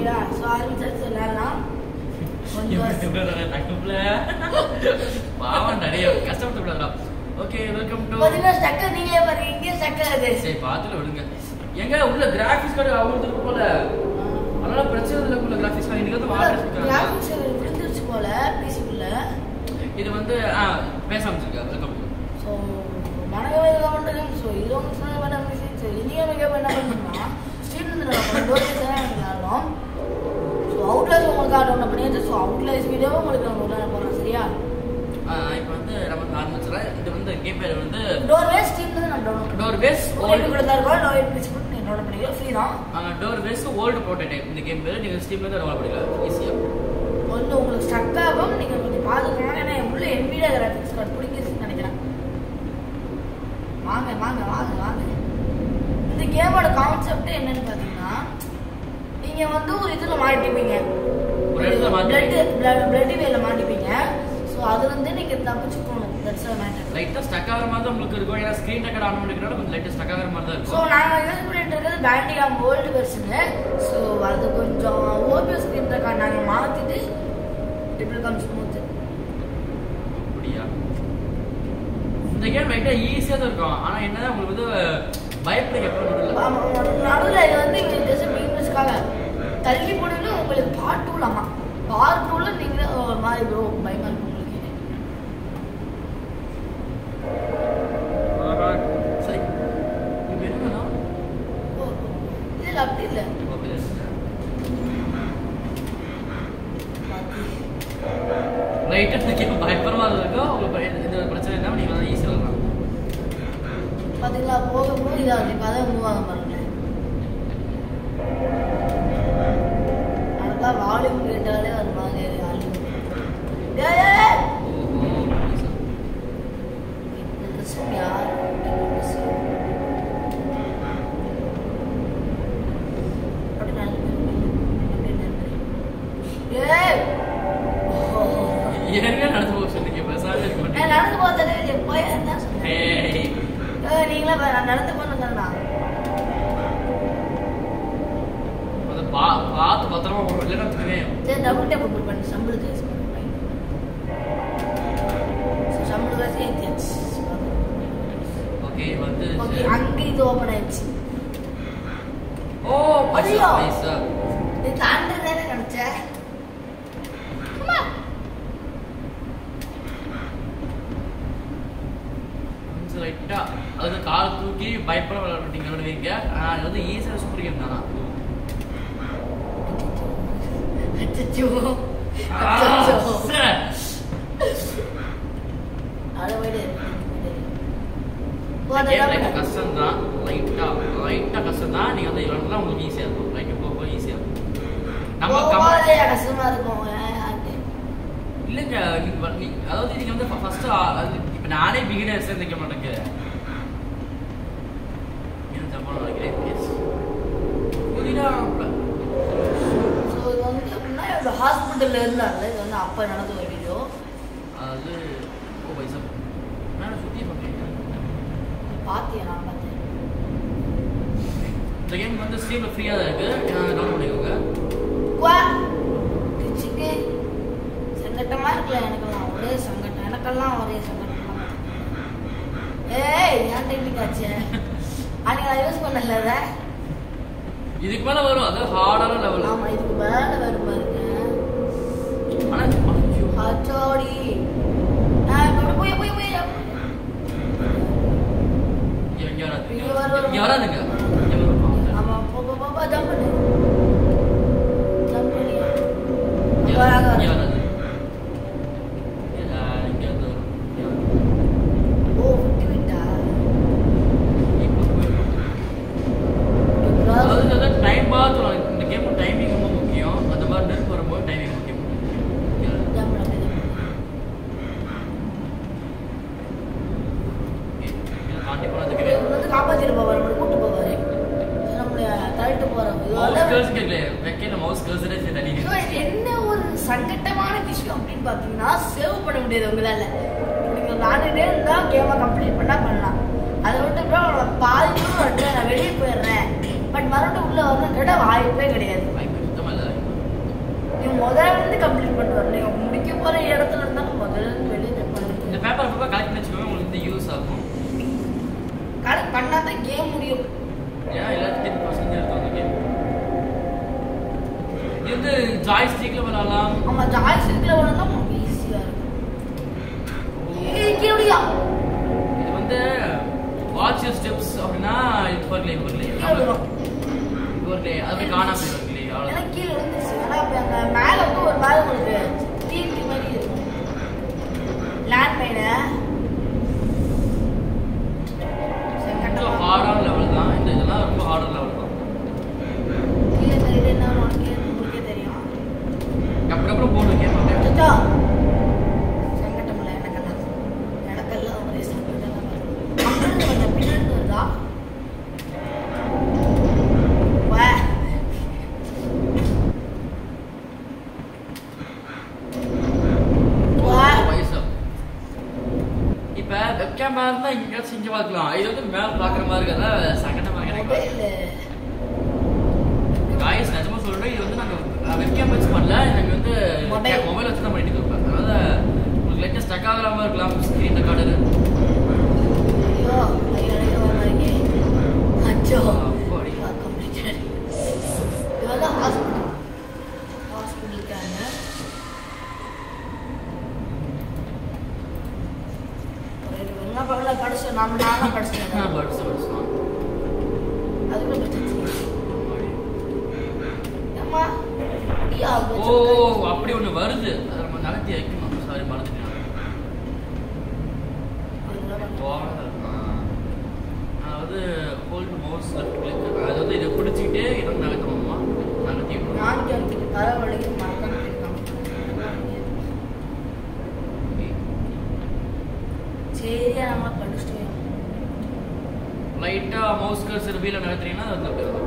ஓகேவா ஸோ ஆரம்பிச்சாச்சு விளையாடலாம் கொஞ்சம் தகுப்புல பாவம் நிறைய கஷ்டப்பட்டு விடலாம் ஓகே வெல்கம் டு பார்த்தீங்கன்னா ஸ்டக்கர் நீங்களே பாருங்க இங்கே ஸ்டக்கர் அது சரி பார்த்துல விடுங்க எங்க உள்ள கிராஃபிக்ஸ் கார்டு அவ்வளவு போல அதனால பிரச்சனை இல்லை உள்ள கிராஃபிக்ஸ் கார்டு இன்னைக்கு வந்து வாரஸ் கிராஃபிக்ஸ் விழுந்துருச்சு போல பிசிக்குள்ள இது வந்து ஆ பேச ஆரம்பிச்சிருக்கா வெல்கம் டு ஸோ மனகவே பண்ணுறேன் ஸோ இது ஒன்று சொன்ன பண்ண ஸோ இந்தியா மிக என்ன பண்ணுறோம்னா ஸ்ட்ரீட் வந்து நம்ம டோர் தான் விளையாடுறோம் ஸோ அவுட்லைஸ் உங்களுக்கு ஆட் பண்ணியாச்சு ஸோ அவுட்லைஸ் வீடியோவும் உங்களுக்கு நம்ம விளையாட போகிறோம் சரியா இப்போ வந்து நம்ம ஆரம்பிச்சிடலாம் இது வந்து கேம் பேர் வந்து டோர் வேஸ் ஸ்ட்ரீட் வந்து நம்ம டவுன்லோட் டோர் பேஸ் ஓல்டு கூட தான் இருக்கும் டோர் பிடிச்சி கூட நீங்கள் டவுன்லோட் பண்ணிக்கலாம் ஃப்ரீ தான் டோர் பேஸ் ஓல்டு ப்ரோட்டோடைப் இந்த கேம் பேர் நீங்கள் ஸ்டீம்ல இருந்து டவுன்லோட் பண்ணிக்கலாம் ஈஸியாக வந்து உங்களுக்கு ஸ்டக் ஆகும் நீங்கள் கொஞ்சம் பார்த்துக்கணும் ஏன்னா என் உள்ள என்விடியா கிராஃபிக்ஸ் கார்டு பிடிக்கிறதுன்னு நினைக்கிறேன் வாங்க வாங்க வாங்க வாங்க இந்த கேமோட கான்செப்ட் என்னன்னு பார்த்தீங்கன்னா நீங்கள் வந்து ஒரு இதில் மாட்டிப்பீங்க ஒரு இடத்துல மாட்டிப்பீங்க. பிளட் பிளட் வேல மாட்டிப்பீங்க ஸோ அது வந்து நீங்கள் தப்பிச்சு போகணும் தட்ஸ் மேட்டர் லைட்டாக ஸ்டக் ஆகிற மாதிரி தான் உங்களுக்கு இருக்கும் ஏன்னா ஸ்க்ரீன் ரெக்கார்ட் ஆன் பண்ணிக்கிறோம் கொஞ்சம் லைட்டாக ஸ்டக் ஆகிற மாதிரி தான் ஸோ இருக்கும் நாங்கள் யூஸ் பண்ணிட்டு இருக்கிறது பேண்டிகாம் ஓல்டு வெர்ஷனு ஸோ அது கொஞ்சம் ஓபிஎஸ் ஸ்க்ரீன் ரெக்கார்ட் நாங்கள் மாற்றிட்டு இட் வில் கம் ஸ்மூத் அப்படியா இந்த கேம் லைட்டாக ஈஸியாக தான் இருக்கும் ஆனால் என்ன உங்களுக்கு வந்து பயப்பட எப்போ நடுவில் நடுவில் இது வந்து ஜஸ்ட் பிகினர்ஸ்க்காக தள்ளி போனீங்கன்னா உங்களுக்கு பார்ட் டூல ஆமா பார்ட் டூல நீங்க ஒரு மாதிரி ப்ரோ பயமா இருக்கும் உங்களுக்கு சரி இப்போ என்ன வேணும் ஓ, இல்ல அப்படி இல்ல லைட்டாக இந்த கேம் பயப்படமா இருக்கும் உங்களுக்கு பய- எந்த பிரச்சனை இல்லாமல் நீங்கள் வந்து ஈஸியாக வரலாம் பாத்தீங்களா போக போக இதாகுது இப்போ அதான் மூவ் ஆக பாருங்களேன் அதுதான் வால்யூம் கேட்டாலே அது மாதிரி வால்யூம் ஏய் ஏய், ஏய் இந்த ட்ரெஸ் யார் இந்த ட்ரெஸ் அப்படி நான் அப்படி நான் ஏய் ஓ ஏற்கனவே நடந்து போக சொன்னீங்க பேசாம இருக்க நான் மாட்டேன் நடந்து போகிறதே போய் என்ன சொன்னேன் ஏய் ஏய், நீங்களே பாரு, நான் நடந்து போன சொன்னா அதை பா பார்த்து பத்திரமா போகணும் இல்லைன்னா தெரியும் சரி டபுள் டேப் ஓப்பன் பண்ணி சம்பளத்துக்கு யூஸ் பண்ணுறேன் சம்பளத்துக்கு வச்சு ஏற்றியாச்சு ஓகே வந்து ஓகே அங்கே இது ஓப்பன் ஆயிடுச்சு ஓ பைசா ஐயோ. பைசா இது தாண்டி தானே கிடைச்சேன் கொஞ்சம் லைட்டா அது கால் தூக்கி பயப்பட விளையாடுறீங்க விளையாடுவீங்க ஆனா அது வந்து ஈஸியாக சூப்பர் கேம் தானா அச்சச்சோ ஆ, அச்சச்சோ சரி. அதை விடு இந்த கேம் லைட்டா கஷ்டம் தான் லைட்டா லைட்டா கஷ்டம் தான் நீங்க வந்து விளையாடுறதுலாம் உங்களுக்கு ஈஸியா இருக்கும் லைட்டா போக போக ஈஸியா இருக்கும் நம்ம கம போகாதே கஷ்டமா இருக்கும் ஏன் யாருக்கு? இல்லைங்க நீங்க வ- நீ- அதாவது நீங்க வந்து ஃபர்ஸ்ட் இப்ப நானே பிகினர்ஸ் இருக்க மாட்டேங்க என்ன தப்பா நினைக்கிறேன் Yes. புதினா ஸோ இது வந்து எப்படின்னா இந்த ஹாஸ்பிட்டலில் இருந்தாங்க இது வந்து அப்போ நடந்த ஒரு வீடியோ அது ஓ பைசா நான் சுத்தி பண்றீங்க பார்த்தியா நான் பார்த்தேன் இந்த கேம் வந்து ஸ்டீம்ல ஃப்ரீயா தான் இருக்கு டவுன்லோட் பண்ணிக்கோங்க குவா கிச்சிக்கு சங்கட்டமா இருக்குல்ல எனக்கெல்லாம் ஒரே சங்கட்டம் எனக்கெல்லாம் ஒரே சங்கட்டம் ஏய் ஏன் டெக்னிக் ஆச்சு அன்னைக்கு நான் யூஸ் பண்ணல அதை இதுக்கு மேல வரும் அது ஹார்டான லெவல் ஆமா இதுக்கு மேல வரும் பாருங்க ஆனா ஐயோ. அச்சோடி நான் இப்ப இப்படி போய் போய் போய் இங்க இங்க வராது இங்க வர வர இங்க வராதுங்க இங்க வரும் ஆமா போ போ போ போ ஜம்ப் பண்ணு ஜம்ப் பண்ணி இங்க வராங்க இங்க வராங்க வராது இங்க இங்க வந்து வரும் இங்க வரும். ஓ விட்டு விட்டா இப்ப போயிடும். அதாவது அதாவது time பார்த்து வரணும். இந்த கேம் டைமிங் ரொம்ப முக்கியம் அந்த மாதிரி நெருப்பு வரும்போது டைமிங் முக்கியம் இங்க வராது. ஜம்ப் பண்ணு Okay. இதை தாண்டி போனதுக்கு இவர் வந்து காப்பாத்திட்டு போவார் நம்மளை கூட்டு போவாரு நம்மளை தள்ளிட்டு போறோம் இது மவுஸ் வந்து- கர்ஸ் கேட்கல வைக்கல மவுஸ் கர்ஸரே சரி தண்ணி So, இது என்ன ஒரு சங்கட்டமான விஷயம் அப்படின்னு பார்த்தீங்கன்னா சேவ் பண்ண முடியாது உங்களால நீங்க விளாண்டுட்டே இருந்தா கேமை கம்ப்ளீட் பண்ணா பண்ணலாம் அதை விட்டு அப்புறம் பாதி தூரம் வந்துட்டு நான் வெளியே போயிடுறேன் பட் மறுபடியும் உள்ள வரணும் கேட்டால் வாய்ப்பே கிடையாது வாய்ப்பு சுத்தமா இல்லை முதல்ல இருந்து கம்ப்ளீட் பண்ணிட்டு வரல நீங்க முடிக்க போற இடத்துல இருந்தா முதல்ல இருந்து வெளியே இந்த பண்ணுங்க பேப்பர் அப்பப்போ கலெக்ட் பண்ணி வச்சுக்கோங்க உங்களுக்கு இந்த யூஸ் ஆகும் கரெக்ட் பண்ணாதான் கேம் முடியும் ஏன் எல்லாத்தையும் டென் பர்சன்ட் எடுத்து வந்தீங்க இது வந்து ஜாய் ஸ்டிக்ல விளாடலாம் ஆமா ஜாய்ஸ் இருக்கிற உடனே உங்களுக்கு ஈஸியா இருக்கும் ஏய் கேடியா இது வந்து வாட்ச் ஸ்டெப்ஸ் அப்படின்னா இது வரல இது வரல கீழே விழும். இது வரல அது காணாம போயிருக்கலையே ஏன்னா அவ்வளோ கீழே விழுந்துருச்சு ஆனா அப்ப அந்த மேல வந்து ஒரு மாதிரி உங்களுக்கு தீர்த்தி மாதிரி இருக்கும் லேண்ட் மைன கொஞ்சம் ஹார்டான லெவல் தான் இந்த இதெல்லாம் ரொம்ப ஹார்டான லெவல் தான் கீழே தெரியுது என்ன உனக்கே உங்களுக்கே தெரியும் அப்புறம் அப்புறம் போட்டு கேட்பாங்க அச்சச்சோ. சங்கட்டமில்ல எனக்கெல்லாம். எனக்கெல்லாம் ஒரே சங்கடம் தான். அங்கிருந்து வந்த பின்னாடி வருதா? வா. வா. வயசு இப்ப வெப்கேம் இருந்தா இங்க செஞ்சு பார்க்கலாம் இது வந்து மேல பாக்குற மாதிரி இருக்கா சங்கடமா இருக்கு எனக்கு மொபைலு. காய்ஸ் நிஜமா சொல்றேன் இது வந்து நாங்க வெப்கேம் வச்சு பண்ணல நாங்க வந்து Mobile. மொபைல் வச்சு தான் பண்ணிட்டு இருக்கோம் அதனால உங்களுக்கு லைட்டா ஸ்டக் ஆகாம இருக்கலாம் ஸ்கிரீன் ரெக்கார்டர் ஐயோ, ஐயோ, ஐயோ, வரீங்க. அச்சோ. அப்பாடி. ஆ, completed. இவதான் hospital. Hospital இருக்காங்க. ஒரு என்ன பண்ணல படிச்சோம் நம்ம நானும் படிச்சேன் படிச்சு படிச்சுலாம் அதுக்குள்ள படிச்சிச்சு ஏம்மா அப்படியா ஓ அப்படி ஒண்ணு வருது அதை நம்ம நகர்த்தி வைக்கணும் சாரி மறந்துட்டேன் போகாத அதாவது ஹோல்டு மவுஸ் லெஃப்ட் கிளிக் அதாவது இதை பிடிச்சிக்கிட்டே இடம் நகர்த்தணுமா நகர்த்தி விடணும். நாளைக்கு எனக்கு தலைவலிக்கு மறக்காம போயிருக்காங்க சரியா நம்ம படிச்சுட்டு லைட்டா மவுஸ் கர்சர் வீல நகர்த்துறீங்கன்னா அது வந்து போயிடும்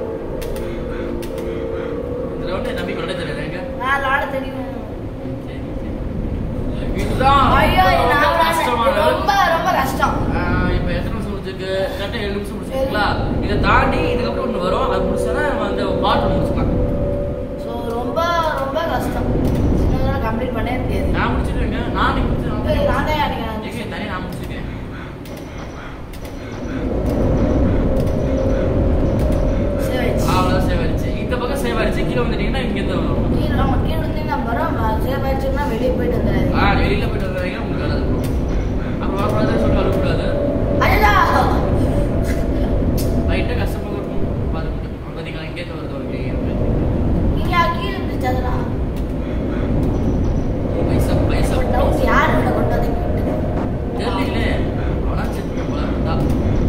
இதுல வந்து நம்பி விளையாட தெரியாது எங்க நான் விளாட தெரியும் சரி, சரி. இதுதான் ஐயோ ரொம்ப நான் கஷ்டமான விளையாட- ரொம்ப ரொம்ப கஷ்டம் ஆஹ் இப்ப எத்தனை நிமிஷம் முடிச்சிருக்கு கரெக்டா ஏழு நிமிஷம் முடிச்சிருக்கீங்களா இதை தாண்டி இதுக்கப்புறம் ஒன்று வரும் அது முடிச்சோன்னா நம்ம அந்த பாட்டு முடிச்சுக்கலாம் ஸோ ரொம்ப ரொம்ப கஷ்டம் சின்னதாக கம்ப்ளீட் பண்ணவே முடியாது நான் முடிச்சிருக்கேங்க நான் நீ முடிச்சு ஏய், நான் தான் அடிக்கிறேன் எங்க தனியாக நான் முடிச்சிருக்கேன் சரி ஆயிடுச்சு. அவ்வளோதான் சேவ் ஆயிடுச்சு இந்த பக்கம் சேவ் ஆயிடுச்சு கீழே வந்துட்டீங்கன்னா இங்க இருந்து வரும் கீழே நம்ம கீழே இருந்து நம்ம வரோம் சேவ் ஆயிடுச்சுன்னா வெளியே போயிட்டு வந்துடாது ஆ வெளியில போயிட்டு வந்தாங்க உங்களுக்கு வேலை இருக்கும் அப்புறம் வரக்கூடாதுன்னு சொல்லிட்டு வரக்கூடாது அடடா லைட்டாக கஷ்டமாக இருக்கும் பார்த்து பார்த்தீங்களா இங்கே வருது ஒரு நீங்க கீழே இருந்துச்சு அதெல்லாம் பைசா பைசா டவுட் யார் என்ன கொண்டு வந்து தெரியலீங்களே ஆனால் செக் போல தான்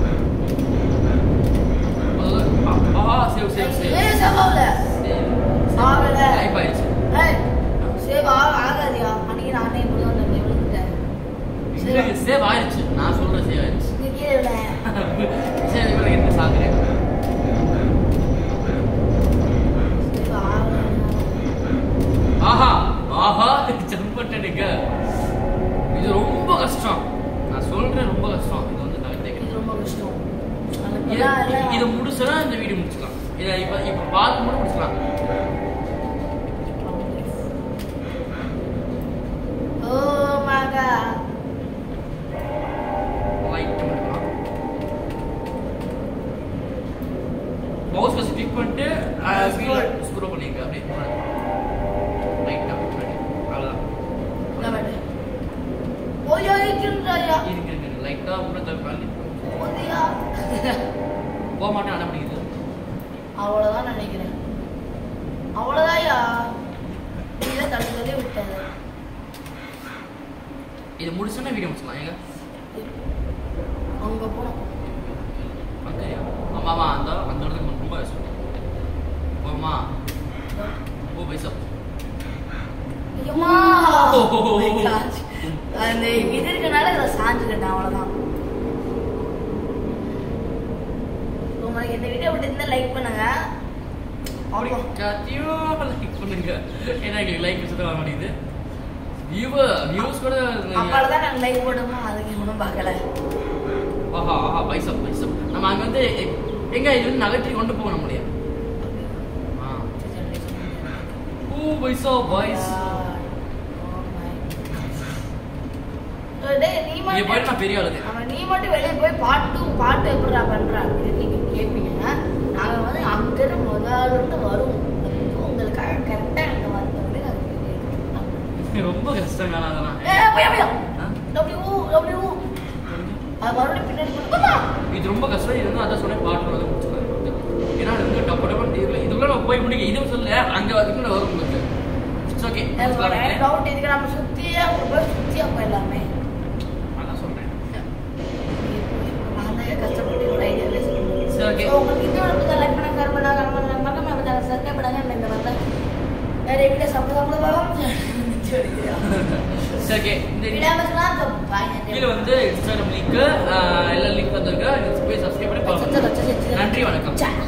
ஆ சேவ் சேவ் சேவ் ஏய் சவால ஆகல. லைஃப் ஆயிடுச்சு ஏய் சேவ் ஆக ஆகாதியா அன்னைக்கு நானே இப்படி தான் தம்பி விழுந்துட்டேன் இல்ல, சேவ் ஆயிடுச்சு நான் சொல்ற சேவ் ஆயிடுச்சு நீ கீழே விட சரி இவரை என்ன சாக்குறேன் சேவ் ஆகல ஆஹா ஆஹா ஜம்ப் பண்ணிட்டேங்க இது ரொம்ப கஷ்டம் நான் சொல்றேன் ரொம்ப கஷ்டம் இது வந்து நான் இது தேக்கிறேன் ரொம்ப கஷ்டம் இது- இதை முடிச்சா இந்த வீடியோ முடிச்சுக்கலாம் இதை இப்ப இப்ப பார்த்து மட்டும் முடிச்சுக்கலாம் ஓ மை காட் லைக் பண்ணிக்கலாம் மவுஸ் வச்சு கிளிக் பண்ணிட்டு Scroll. ஸ்க்ரோல் பண்ணிக்க அப்படியே லைட்டா அவ்வளவுதான் ஓய்யோ இருக்கின்றாயா இருக்கு இருக்கு லைட்டா உள்ள தள்ளி ஓதியா போக மாட்டேன் அடம் பிடிக்குது அவ்வளவுதான் நினைக்கிறேன் அவ்வளவுதான்யா நீங்க தள்ளி தள்ளி விட்டது இது முடிச்சோன்னா வீடியோ முடிச்சுக்கலாம் ஏங்க அங்க போனோம் ஓகேயா ஆமா ஆமா அந்த அந்த இடத்துக்கு ரொம்ப கஷ்டம் போமா ஓ பைசா ஐயம்மா Oh my God. அந்த இது இருக்கனால இதை சாஞ்சுக்கிட்டேன் அவ்வளவுதான் உங்களுக்கு இந்த வீடியோ பிடிச்சிருந்தா லைக் பண்ணுங்க அவ்வளோ கத்தியும் லைக் பண்ணுங்க ஏன்னா எங்களுக்கு லைக் வச்சுட்டு வர மாட்டேங்குது வியூவர் வியூஸ் கூட அப்பால தான் நாங்கள் லைக் போட்டோமோ அதுக்கு ஒன்றும் பார்க்கல ஆஹா ஆஹா பைசா பைசா நம்ம அங்க வந்து எங்க இது வந்து நகர்த்தி கொண்டு போக முடியும் ஆ. ஊ பைசா பாய்ஸ் டேய், நீ இங்க மட்டும் போயிட்டு நான் பெரிய ஆளுங்க ஆமா, நீ மட்டும் வெளியே போய் பாட்டு பாட்டு எப்படிடா பண்ற அப்படின்னு நீங்க கேட்பீங்க நாங்க வந்து அங்க இருந்து முதல்ல இருந்து வருவோம் உங்களுக்காக கரெக்டா அங்க வந்தோடனே நாங்க வெளியே எடுத்துட்டு ரொம்ப கஷ்டங்க அதெல்லாம் ஏய், போய், போய். ஆ? W, W. அது மறுபடியும் பின்னாடி கொண்டு போமா. இது ரொம்ப கஷ்டம் இது வந்து அதான் சொன்னேன் பாட்டு வந்து முடிச்சுக்கலாம் ஏன்னா அது வந்து டப்பு டப்பு தீரல இதுக்குள்ள நம்ம போய் முடிக்க இதுவும் சொல்ல அங்க அதுக்குள்ள வரும் உங்களுக்கு இட்ஸ் ஓகே எனக்கு ஒரு doubt இதுக்கு நம்ம சுத்தியே அங்க போய் சுத்தியே போயிடலாமே. அதான் சொல்றேன் நான் தான் கஷ்டப்பட்டு இவ்வளவு idea ல சொல்றேன். சரி, okay. So, உங்களுக்கு இந்த ஒரு புத்தகம் like பண்ணுங்க, share பண்ணுங்க, comment பண்ணுங்க, மறக்காம நம்ம channel subscribe பண்ணுங்க. இந்த மாதிரி நிறைய video சாப்பிட சாப்பிட பார்ப்போம். சரி, சரி ஓகே இந்த video பிடிச்சிருந்தா so bye. கீழே வந்து இன்ஸ்டாகிராம் லிங்க் எல்லா லிங்க் வந்திருக்கு போய் சப்ஸ்கிரைப் பண்ணி வச்சு, வச்சு, பார்க்கணும் வச்சு, வச்சு. நன்றி வணக்கம் Ciao.